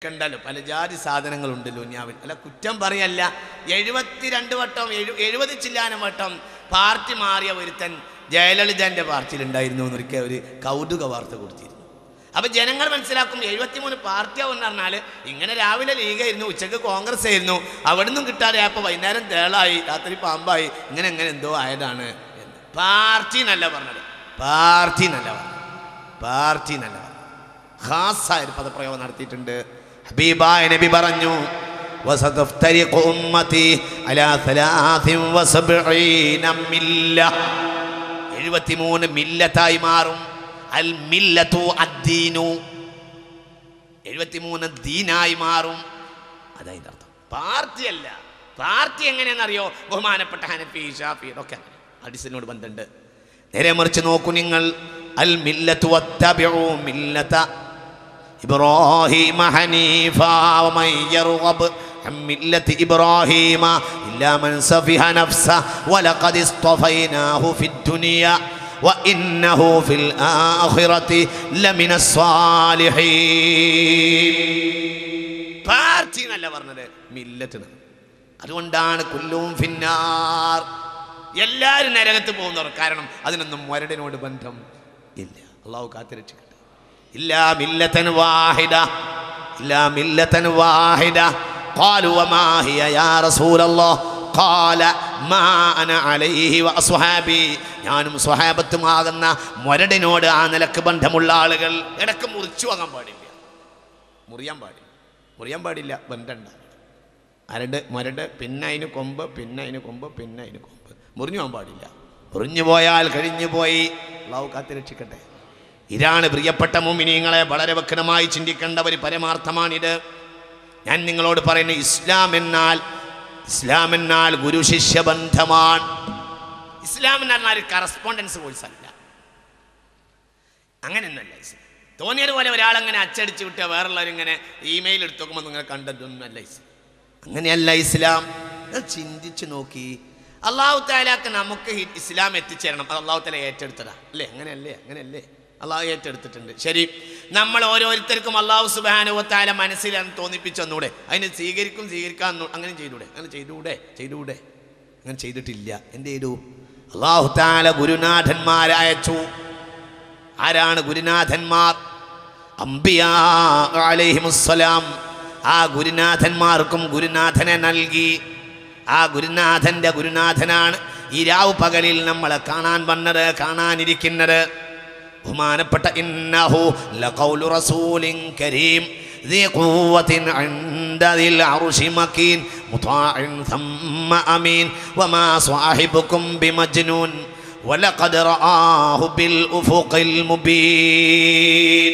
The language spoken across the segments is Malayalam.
ഒക്കെ ഉണ്ടല്ലോ പല ജാതി സാധനങ്ങളുണ്ട് ലുന്യാവിൽ അല്ല കുറ്റം പറയല്ല എഴുപത്തിരണ്ട് വട്ടം എഴു എഴുപത് ചില്ലാനം വട്ടം പാർട്ടി മാറിയ ഒരുത്തൻ ജയലളിതൻ്റെ പാർട്ടിയിലുണ്ടായിരുന്നു എന്നൊരിക്കൽ ഒരു കൗതുക വാർത്ത കൊടുത്തിരുന്നു അപ്പൊ ജനങ്ങൾ മനസ്സിലാക്കും എഴുപത്തിമൂന്ന് പാർട്ടിയാവെന്ന് പറഞ്ഞാൽ ഇങ്ങനെ രാവിലെ ലീഗായിരുന്നു ഉച്ചക്ക് കോൺഗ്രസ് ആയിരുന്നു അവിടെ നിന്നും കിട്ടാതെ അപ്പൊ വൈകുന്നേരം തേളായി രാത്രി പാമ്പായി ഇങ്ങനെ എങ്ങനെ എന്തോ ആയതാണ് എന്ന് പാർട്ടി എന്നല്ല പറഞ്ഞത് പാർട്ടി എന്നല്ല പറഞ്ഞത് പാർട്ടി എന്നല്ല പറഞ്ഞത് ഖാസായ ഒരു പദപ്രയോഗം നടത്തിയിട്ടുണ്ട് ഹബീബായ നബി പറഞ്ഞു وستفترق أمتي على ثلاث وسبعين ملة എഴുപത്തിമൂന്ന് മില്ലത്തായി മാറും അൽ മില്ലത്തു അദ്ദീനു എഴുപത്തിമൂന്ന് ദീനായി മാറും അതതിൻ്റെ അർത്ഥം പാർട്ടിയല്ല പാർട്ടി എങ്ങനെയാണെന്നറിയോ ബഹുമാനപ്പെട്ട ഹനഫി ഷാഫി ഇതൊക്കെ അങ്ങനെ അഡിസിനോട് ബന്ധമുണ്ട് നേരെ മറിച്ച് നോക്കൂ നിങ്ങൾ അൽ മില്ലത്തു വത്തബിഉ മില്ലത ഇബ്രാഹിം ഹനീഫ വമൻ യർഗബ് عن ملة إبراهيم إلا من سفه نفسه ولقد اصطفيناه في الدنيا وإنه في الآخرة لمن الصالحين പാർട്ടി എന്നല്ല പറഞ്ഞത് മില്ലത്തിന് അതുകൊണ്ടാണ് കുല്ലും ഫിന്നാർ എല്ലാവരും നരകത്ത് പോകുന്നവർ കാരണം അതിനൊന്നും മരടിനോട് ബന്ധം ഇല്ല അള്ളാഹു കാത്തിരക്ഷിക്കട്ടെ ഇല്ല മില്ലത്തൻ വാഹിദ ഇല്ല മില്ലത്തൻ വാഹിദ قالوا وما هي يا رسول الله قال ما أنا عليه وأصحابي ഞാനും സ്വഹാബത്തുമാകുന്ന മുരടിനോട് ആ നിലക്ക് ബന്ധമുള്ള ആളുകൾ ഇടക്ക് മുറിച്ചു വാങ്ങാൻ പാടില്ല മുറിയാൻ പാടില്ല മുറിയാൻ പാടില്ല ബന്ധമുണ്ട് അരട് മുരട് പിന്നെ അതിന് കൊമ്പ് പിന്നെ അതിന് കൊമ്പ് പിന്നെ അതിന് കൊമ്പ് മുറിഞ്ഞു പോകാൻ പാടില്ല മുറിഞ്ഞു പോയാൽ കഴിഞ്ഞു പോയി അള്ളാഹു കാത്തിരക്ഷിക്കട്ടെ ഇതാണ് പ്രിയപ്പെട്ട മുമിനീങ്ങളെ വളരെ വ്യക്തമായി ചിന്തിക്കേണ്ട ഒരു പരമാർത്ഥമാണിത് ഞാൻ നിങ്ങളോട് പറയുന്നു ഇസ്ലാം എന്നാൽ ഇസ്ലാം എന്നാൽ ഗുരു ശിഷ്യ ബന്ധമാണ് ഇസ്ലാം എന്ന് പറഞ്ഞാൽ കറസ്പോണ്ടൻസ് കോഴ്സ് അല്ല അങ്ങനെയൊന്നുമല്ല ഇസ്ലാം തോന്നിയതുപോലെ ഒരാളങ്ങനെ അച്ചടിച്ച് വിട്ട വേറുള്ളവരിങ്ങനെ ഇമെയിൽ എടുത്ത് നോക്കുമ്പോൾ നിങ്ങൾ കണ്ടതൊന്നുമല്ല ഇസ്ലാം അങ്ങനെയല്ല ഇസ്ലാം അത് ചിന്തിച്ച് നോക്കി അള്ളാഹു താലാക്ക് നമുക്ക് ഈ ഇസ്ലാം എത്തിച്ചേരണം അത് അള്ളാഹു താല ഏറ്റെടുത്തതാ അല്ലേ അങ്ങനെയല്ലേ അങ്ങനെയല്ലേ അള്ളാഹു ഏറ്റെടുത്തിട്ടുണ്ട് ശരി നമ്മൾ ഓരോരുത്തർക്കും അള്ളാഹു സുബാനുവത്താല മനസ്സിൽ അത് തോന്നിപ്പിച്ചെന്നൂടെ അതിന് സ്വീകരിക്കും സ്വീകരിക്കാൻ അങ്ങനെ ചെയ്തൂടെ അങ്ങനെ ചെയ്തൂടെ ചെയ്തൂടെ അങ്ങനെ ചെയ്തിട്ടില്ല എന്ത് ചെയ്തു അള്ളാഹു താല ഗുരുനാഥന്മാരയച്ചു ആരാണ് ഗുരുനാഥന്മാർ അംബിയാ അലൈഹിമുസ്സലാം ആ ഗുരുനാഥന്മാർക്കും ഗുരുനാഥനെ നൽകി ആ ഗുരുനാഥന്റെ ഗുരുനാഥനാണ് ഈ രാവ് പകലിൽ നമ്മളെ കാണാൻ വന്നത് കാണാനിരിക്കുന്നത് ബഹുമാനപ്പെട്ട ഇന്നഹു ലഖൗലു റസൂലിൻ കരീം ذي قوة عند ذي العرش مكين مطاع ثم أمين وما صاحبكم بمجنون ولقد رآه بالأفق المبين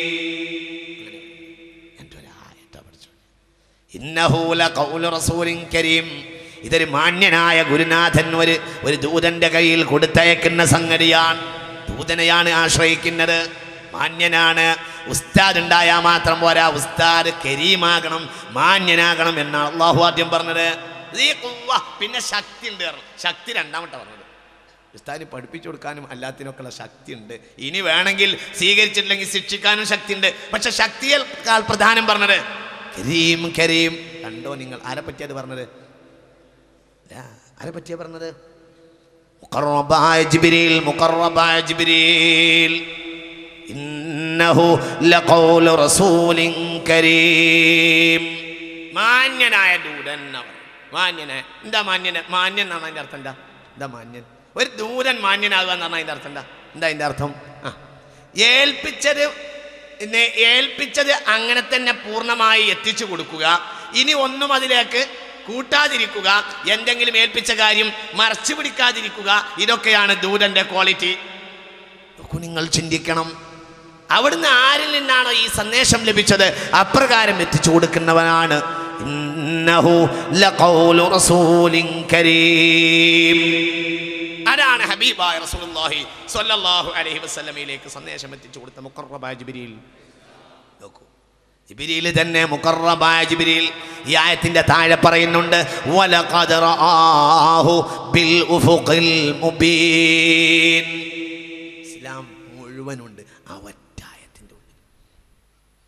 ഇന്നഹു ലഖൗലു റസൂലിൻ കരീം ഇതൊരു മാന്യനായ ഗുരുനാഥൻ ഒരു ഒരു ദൂതന്റെ കയ്യിൽ കൊടുത്തയക്കുന്ന സംഗതിയാണ് ദൂതനെയാണ് ആശ്രയിക്കുന്നത് മാന്യനാണ് ഉസ്താദ് ഉണ്ടായാൽ മാത്രം പോരാ ഉസ്താദ് കരീമാകണം മാന്യനാകണം എന്നാണ് അള്ളാഹു ആദ്യം പറഞ്ഞത് ഈ ഖുവ്വ, പിന്നെ ശക്തി ഉണ്ട് പറഞ്ഞു. ശക്തി രണ്ടാമത്തെ പറഞ്ഞത് ഉസ്താദിന് പഠിപ്പിച്ചു കൊടുക്കാനും അല്ലാത്തിനൊക്കെയുള്ള ശക്തി ഉണ്ട് ഇനി വേണമെങ്കിൽ സ്വീകരിച്ചിട്ടില്ലെങ്കിൽ ശിക്ഷിക്കാനും ശക്തി ഉണ്ട് പക്ഷെ ശക്തിയേക്കാൾ പ്രധാനം പറഞ്ഞത് കരീം കരീം കണ്ടോ നിങ്ങൾ ആരെ പറ്റിയത് പറഞ്ഞത് ഇല്ല, ആരെ പറ്റിയാ പറഞ്ഞത് മുഖറബായ ജിബ്രീൽ മുഖറബായ ജിബ്രീൽ ഇന്നഹു ലഖൗലു റസൂലിൻ കരീം മാന്യനായ ദൂതൻ എന്നാ പറഞ്ഞത്. മാന്യനായ എന്താ മാന്യന മാന്യൻ എന്നാണ് അതിൻ്റെ അർത്ഥം എന്താ എന്താ മാന്യൻ ഒരു ദൂതൻ മാന്യനാകുക എന്ന് പറഞ്ഞാൽ അതിൻ്റെ അർത്ഥം എന്താ എന്താ അതിൻ്റെ അർത്ഥം ആ ഏൽപ്പിച്ചത് ഇന്ന് ഏൽപ്പിച്ചത് അങ്ങനെ തന്നെ പൂർണ്ണമായി എത്തിച്ചു കൊടുക്കുക ഇനി ഒന്നും അതിലേക്ക് കൂട്ടാതിരിക്കുക എന്തെങ്കിലും ഏൽപ്പിച്ച കാര്യം മറച്ചു പിടിക്കാതിരിക്കുക ഇതൊക്കെയാണ് ദൂതന്റെ ക്വാളിറ്റി നോക്കൂ നിങ്ങൾ ചിന്തിക്കണം അവിടുന്ന് ആരിൽ നിന്നാണോ ഈ സന്ദേശം ലഭിച്ചത് അപ്രകാരം എത്തിച്ചു കൊടുക്കുന്നവനാണ് ഇന്നഹു ലഖൗലു റസൂലിൻ കരീം അതാണ് ഹബീബായ റസൂലുള്ളാഹി സ്വല്ലല്ലാഹു അലൈഹി വസല്ലമയിലേക്ക് സന്ദേശം എത്തിച്ചു കൊടുത്ത മുഖറബായ ജിബ്രീൽ നോക്കൂ ജിബ്രീൽ തന്നെ മുഖറബായ ജിബ്രീൽ ഈ ആയത്തിന്റെ താഴെ പറയുന്നുണ്ട് വലഖദ് റആഹു ബിൽ ഉഫുഖിൽ മുബീൻ ഇസ്ലാം മുഴുവനുണ്ട് ആ ഒറ്റായത്തിൻ്റെ ഉള്ളിൽ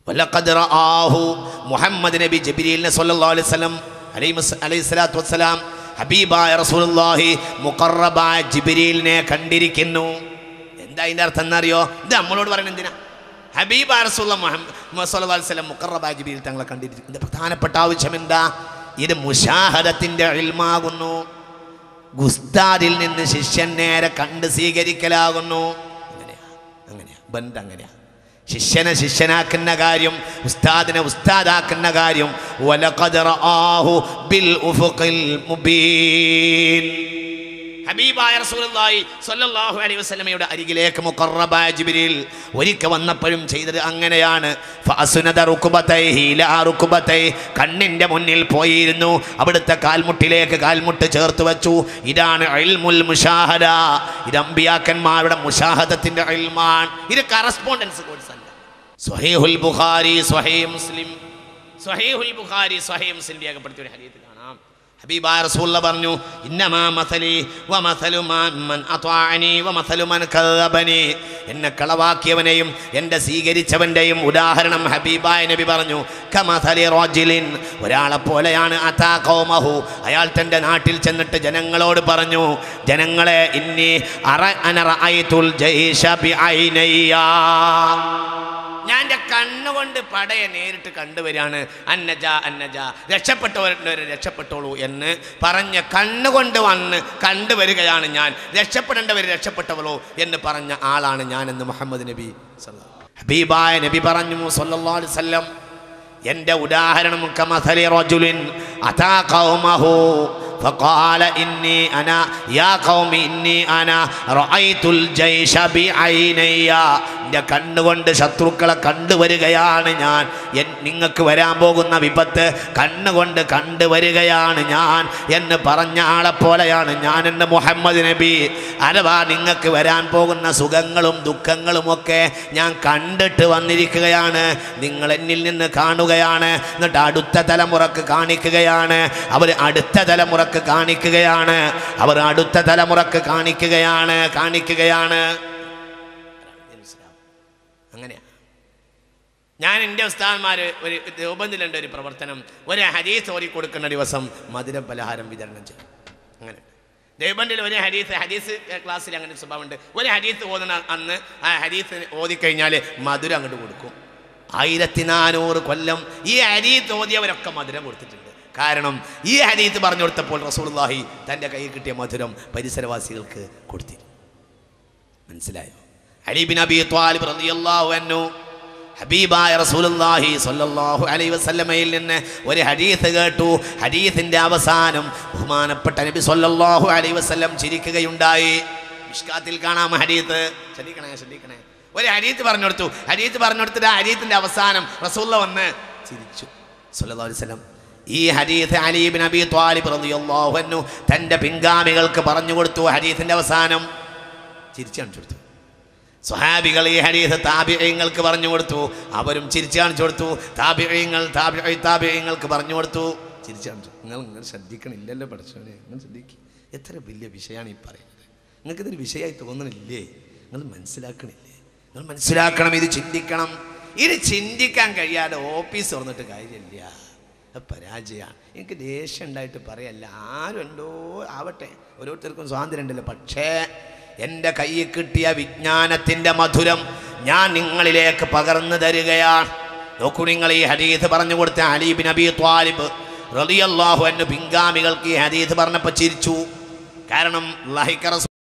വലഖദ് റആഹു മുഹമ്മദ് നബി ജബിരിലിനെ സല്ലല്ലാഹു അലൈഹി വസല്ലം അലൈഹി മസ്- അലൈഹി സ്വലാത്തു വസ്സലാം ഹബീബായ റസൂലുള്ളാഹി മുഖറബായ ജിബ്രീലിനെ കണ്ടിരിക്കുന്നു എന്താ അതിൻ്റെ അർത്ഥം എന്നറിയോ ഇത് നമ്മളോട് പറയുന്നത് എന്തിനാ ഹബീബായ റസൂലുള്ള മുഹമ്മദ് സല്ലല്ലാഹു അലൈഹി വസല്ലം മുഖറബായ ജിബ്രീൽ തങ്ങളെ കണ്ടിരിക്കുന്നു ഇതിന്റെ പ്രധാനപ്പെട്ട ആവശ്യം എന്താ ഇത് മുഷാഹദത്തിന്റെ ഇൽമാകുന്നു ഗുസ്താദിൽ നിന്ന് ശിഷ്യൻ നേരെ കണ്ട് സ്വീകരിക്കലാകുന്നു അങ്ങനെയാ അങ്ങനെയാ ബന്ധം അങ്ങനെയാ ശിഷ്യനെ ശിഷ്യനാക്കുന്ന കാര്യം ഉസ്താദിനെ ഉസ്താദാക്കുന്ന കാര്യം വലഖദ് റആഹു ബിൽ ഉഫുഖിൽ മുബീൻ ഹബീബായ റസൂലുള്ളാഹി സ്വല്ലല്ലാഹു അലൈഹി വസല്ലമയുടെ അരികിലേക്ക് മുഖറബായ ജിബ്രീൽ ഒരിക്കൽ വന്നപ്പോഴും ചെയ്തത് അങ്ങനെയാണ് ഫഅസ്നദ റുക്ബതൈഹി ഇലാ റുക്ബതൈ കണ്ണിന്റെ മുന്നിൽ പോയിരുന്നു അവിടുത്തെ കാൽമുട്ടിലേക്ക് കാൽമുട്ട് ചേർത്ത് വെച്ചു ഇതാണ് ഇൽമുൽ മുഷാഹദ ഇത് അമ്പിയാക്കന്മാരുടെ മുഷാഹദത്തിന്റെ ഇൽമാൻ ഇത് കറസ്പോണ്ടൻസ് കോഴ്സ് അല്ല സ്വഹീഹുൽ ബുഖാരി സ്വഹീഹ് മുസ്ലിം സ്വഹീഹുൽ ബുഖാരി സ്വഹീഹ് മുസ്ലിം രേഖപ്പെടുത്തിയ ഒരു ഹദീസ് കാണാം ഹബീബായ റസൂലുള്ള പറഞ്ഞു ഇന്നമാ മസലി വമസലു മൻ അത്വാഅനി വമസലു മൻ കദബനി എന്നെ കളവാക്കിയവനെയും എന്റെ സ്വീകരിച്ചവന്റെയും ഉദാഹരണം ഹബീബായ നബി പറഞ്ഞു കമസലി റോജിലിൻ ഒരാളെ പോലെയാണ് അതാ ഖൗമഹു അയാൾ തന്റെ നാട്ടിൽ ചെന്നിട്ട് ജനങ്ങളോട് പറഞ്ഞു ജനങ്ങളെ ഇന്നി അറ അന റഅയ്തുൽ ജയ്ഷ ബിഐനയ്യാ ഞാൻ എൻ്റെ കണ്ണുകൊണ്ട് പടയെ നേരിട്ട് കണ്ടുവരികയാണ് അന്നജ അന്നജ രക്ഷപ്പെട്ടവരെ രക്ഷപ്പെട്ടോളൂ എന്ന് പറഞ്ഞ് കണ്ണുകൊണ്ട് വന്ന് കണ്ടുവരികയാണ് ഞാൻ രക്ഷപ്പെടേണ്ടവർ രക്ഷപ്പെട്ടവളോ എന്ന് പറഞ്ഞ ആളാണ് ഞാൻ എന്ന് മുഹമ്മദ് നബി സല്ലല്ലാഹു അലൈഹി വസല്ലം. ഹബീബായ നബി പറഞ്ഞു സല്ലല്ലാഹു അലൈഹി വസല്ലം എൻ്റെ ഉദാഹരണം കമസലി റജുലിൻ അതാ ഖൗമഹു فقال إني أنا يا قوم إني أنا رأيت الجيش بعيني എൻ്റെ കണ്ണുകൊണ്ട് ശത്രുക്കളെ കണ്ടുവരികയാണ് ഞാൻ എൻ- നിങ്ങൾക്ക് വരാൻ പോകുന്ന വിപത്ത് കണ്ണുകൊണ്ട് കണ്ടുവരികയാണ് ഞാൻ എന്ന് പറഞ്ഞ ആളെപ്പോലെയാണ് ഞാൻ എന്ന് മുഹമ്മദ് നബി അഥവാ നിങ്ങൾക്ക് വരാൻ പോകുന്ന സുഖങ്ങളും ദുഃഖങ്ങളും ഒക്കെ ഞാൻ കണ്ടിട്ട് വന്നിരിക്കുകയാണ് നിങ്ങൾ എന്നിൽ നിന്ന് കാണുകയാണ് എന്നിട്ട് അടുത്ത തലമുറക്ക് കാണിക്കുകയാണ് അവർ അടുത്ത തലമുറക്ക് കാണിക്കുകയാണ് അവർ അടുത്ത തലമുറക്ക് കാണിക്കുകയാണ് കാണിക്കുകയാണ് അങ്ങനെയാ ഞാൻ എൻ്റെ ഉസ്താന്മാർ ഒരു രൂപത്തിലുണ്ട് ഒരു പ്രവർത്തനം ഒരു ഹരീസ് ഓതി കൊടുക്കുന്ന ദിവസം മധുര പലഹാരം വിതരണം ചെയ്യും അങ്ങനെ ദേവബണ്ടിൽ ഒരു ഹരീസ് ഹരീസ് ക്ലാസ്സിൽ അങ്ങനെ ഒരു സ്വഭാവമുണ്ട് ഒരു ഹരീസ് ഓതുന്ന അന്ന് ആ ഹരീസ് ഓതിക്കഴിഞ്ഞാൽ മധുരം അങ്ങോട്ട് കൊടുക്കും ആയിരത്തി നാനൂറ് കൊല്ലം ഈ ഹരീത്ത് ഓതിയവരൊക്കെ മധുരം കൊടുത്തിട്ടുണ്ട് കാരണം ഈ ഹരീത്ത് പറഞ്ഞു കൊടുത്തപ്പോൾ റസൂലുള്ളാഹി തൻ്റെ കയ്യിൽ കിട്ടിയ മധുരം പരിസരവാസികൾക്ക് കൊടുത്തിരുന്നു മനസ്സിലായോ അലിബിൻ അബി ത്വാലിബ് റളിയല്ലാഹു അൻഹു ഹബീബായ റസൂലുള്ളാഹി സ്വല്ലല്ലാഹു അലൈഹി വസല്ലമയിൽ നിന്ന് ഒരു ഹദീസ് കേട്ടു ഹദീസിന്റെ അവസാനം ബഹുമാനപ്പെട്ട നബി സ്വല്ലല്ലാഹു അലൈഹി വസല്ലം ചിരിക്കുകയുണ്ടായി മിഷ്കാത്തിൽ കാണാം ഹദീസ് ശ്രദ്ധിക്കണേ ശ്രദ്ധിക്കണേ ഒരു ഹദീസ് പറഞ്ഞു കൊടുത്തു ഹദീസ് പറഞ്ഞു കൊടുത്തിട്ട് ആ ഹദീസിന്റെ അവസാനം റസൂല്ല വന്ന് ചിരിച്ചു സ്വല്ലല്ലാഹു അലൈഹി വസല്ലം ഈ ഹദീസ് അലീബിൻ അബി ത്വാലിബ് റളിയല്ലാഹു അൻഹു തൻ്റെ പിൻഗാമികൾക്ക് പറഞ്ഞു കൊടുത്തു ഹദീസിന്റെ അവസാനം ചിരിച്ചു കാണിച്ചു കൊടുത്തു സ്വഹാബികൾ ഈ ഹരീത് താപിയങ്ങൾക്ക് പറഞ്ഞു കൊടുത്തു അവരും ചിരിച്ചു കാണിച്ചു കൊടുത്തു താപിയങ്ങൾ താപിയ താപിയങ്ങൾക്ക് പറഞ്ഞു കൊടുത്തു ചിരിച്ചു കാണിച്ചു നിങ്ങൾ നിങ്ങൾ ശ്രദ്ധിക്കണില്ലല്ലോ പഠിച്ചോനെ നിങ്ങൾ ശ്രദ്ധിക്കുക എത്ര വലിയ വിഷയമാണ് ഈ പറയുന്നത് നിങ്ങൾക്ക് ഇതൊരു വിഷയമായി തോന്നണില്ലേ നിങ്ങൾ മനസ്സിലാക്കണില്ലേ നിങ്ങൾ മനസ്സിലാക്കണം ഇത് ചിന്തിക്കണം ഇത് ചിന്തിക്കാൻ കഴിയാതെ ഓഫീസ് തുറന്നിട്ട് കാര്യമില്ല അത് പരാജയമാണ് എനിക്ക് ദേഷ്യം ഉണ്ടായിട്ട് പറയല്ല ആരും എന്തോ ആവട്ടെ ഓരോരുത്തർക്കും സ്വാതന്ത്ര്യം ഉണ്ടല്ലോ പക്ഷേ എൻ്റെ കയ്യിൽ കിട്ടിയ വിജ്ഞാനത്തിൻ്റെ മധുരം ഞാൻ നിങ്ങളിലേക്ക് പകർന്നു തരികയാണ് നോക്കൂ നിങ്ങൾ ഈ ഹദീസ് പറഞ്ഞു കൊടുത്ത അലീബിൻ അബി ത്വാലിബ് റളിയല്ലാഹു അൻഹു പിൻഗാമികൾക്ക് ഈ ഹദീസ് പറഞ്ഞപ്പോൾ ചിരിച്ചു കാരണം ലഹിക്ക